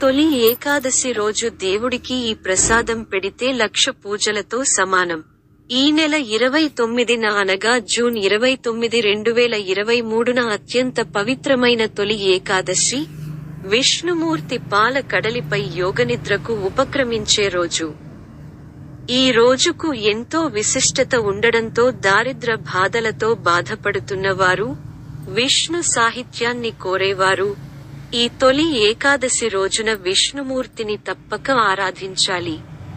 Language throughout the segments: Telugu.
తొలి ఏకాదశి రోజు దేవుడికి ఈ ప్రసాదం పెడితే లక్ష పూజలతో సమానం ఈ నెల ఇరవై తొమ్మిదిన అనగా జూన్ ఇరవై తొమ్మిది రెండు వేల ఇరవై మూడున అత్యంత పవిత్రమైన తొలి ఏకాదశి విష్ణుమూర్తి పాల కడలిపై యోగనిద్రకు ఉపక్రమించే రోజు ఈ రోజుకు ఎంతో విశిష్టత ఉండడంతో దారిద్ర బాధలతో బాధపడుతున్న వారు విష్ణు సాహిత్యాన్ని కోరేవారు ఈ తొలి ఏకాదశి రోజున విష్ణుమూర్తిని తప్పక ఆరాధించాలి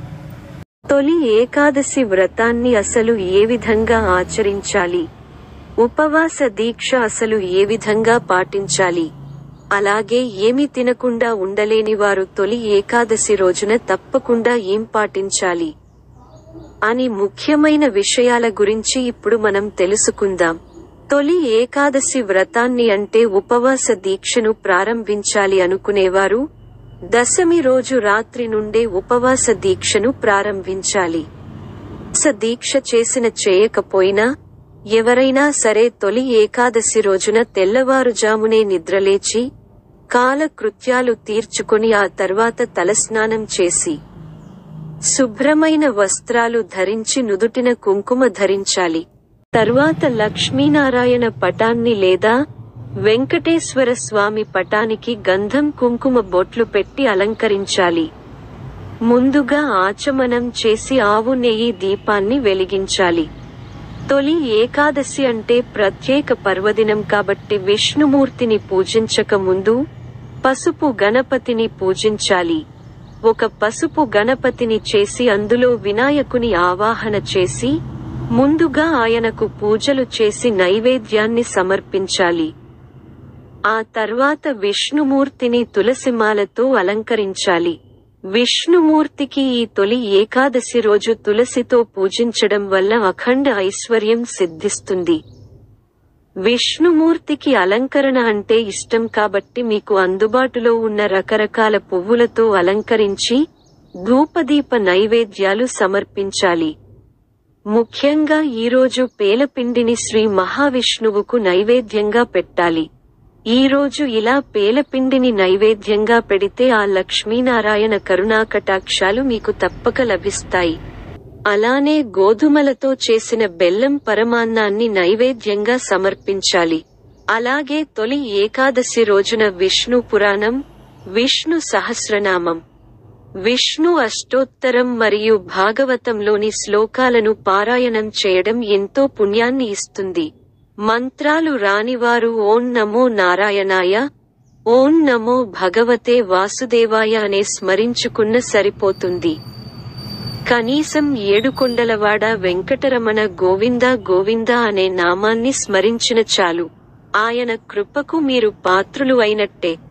తొలి ఏకాదశి వ్రతాన్ని అసలు ఏ విధంగా ఆచరించాలి ఉపవాస దీక్ష అసలు ఏ విధంగా పాటించాలి అలాగే ఏమి తినకుండా ఉండలేని వారు తొలి ఏకాదశి రోజున తప్పకుండా ఏం పాటించాలి అని ముఖ్యమైన విషయాల గురించి ఇప్పుడు మనం తెలుసుకుందాం తొలి ఏకాదశి వ్రతాన్ని అంటే ఉపవాస దీక్షను ప్రారంభించాలి అనుకునేవారు దశమి రోజు రాత్రి నుండే ఉపవాస దీక్షను ప్రారంభించాలి ఉపవాస దీక్ష చేసిన చేయకపోయినా ఎవరైనా సరే తొలి ఏకాదశి రోజున తెల్లవారుజామునే నిద్రలేచి కాలకృత్యాలు తీర్చుకొని ఆ తర్వాత తలస్నానం చేసి శుభ్రమైన వస్త్రాలు ధరించి నుదుటిన కుంకుమ ధరించాలి తర్వాత లక్ష్మీనారాయణ పటాన్ని లేదా వెంకటేశ్వర స్వామి పటానికి గంధం కుంకుమ బొట్లు పెట్టి అలంకరించాలి ముందుగా ఆచమనం చేసి ఆవు నెయ్యి దీపాన్ని వెలిగించాలి తొలి ఏకాదశి అంటే ప్రత్యేక పర్వదినం కాబట్టి విష్ణుమూర్తిని పూజించక ముందు పసుపు గణపతిని పూజించాలి ఒక పసుపు గణపతిని చేసి అందులో వినాయకుని ఆవాహన చేసి ముందుగా ఆయనకు పూజలు చేసి నైవేద్యాన్ని సమర్పించాలి ఆ తర్వాత విష్ణుమూర్తిని తులసిమాలతో అలంకరించాలి విష్ణుమూర్తికి ఈ తొలి ఏకాదశి రోజు తులసితో పూజించడం వల్ల అఖండ ఐశ్వర్యం సిద్ధిస్తుంది విష్ణుమూర్తికి అలంకరణ అంటే ఇష్టం కాబట్టి మీకు అందుబాటులో ఉన్న రకరకాల పువ్వులతో అలంకరించి ధూపదీప నైవేద్యాలు సమర్పించాలి ముఖ్యంగా ఈరోజు పేలపిండిని శ్రీ మహావిష్ణువుకు నైవేద్యంగా పెట్టాలి ఈ రోజు ఇలా పేలపిండిని నైవేద్యంగా పెడితే ఆ లక్ష్మీనారాయణ కరుణాకటాక్షాలు మీకు తప్పక లభిస్తాయి అలానే గోధుమలతో చేసిన బెల్లం పరమాన్నాన్ని నైవేద్యంగా సమర్పించాలి అలాగే తొలి ఏకాదశి రోజున విష్ణు పురాణం విష్ణు సహస్రనామం విష్ణు అష్టోత్తరం మరియు భాగవతంలోని శ్లోకాలను పారాయణం చేయడం ఎంతో పుణ్యాన్ని ఇస్తుంది మంత్రాలు రానివారు ఓం నమో నారాయణాయ ఓం నమో భగవతే వాసుదేవాయ అనే స్మరించుకున్న సరిపోతుంది కనీసం ఏడుకొండలవాడ వెంకటరమణ గోవింద గోవింద అనే నామాన్ని స్మరించిన చాలు ఆయన కృపకు మీరు పాత్రులు అయినట్టే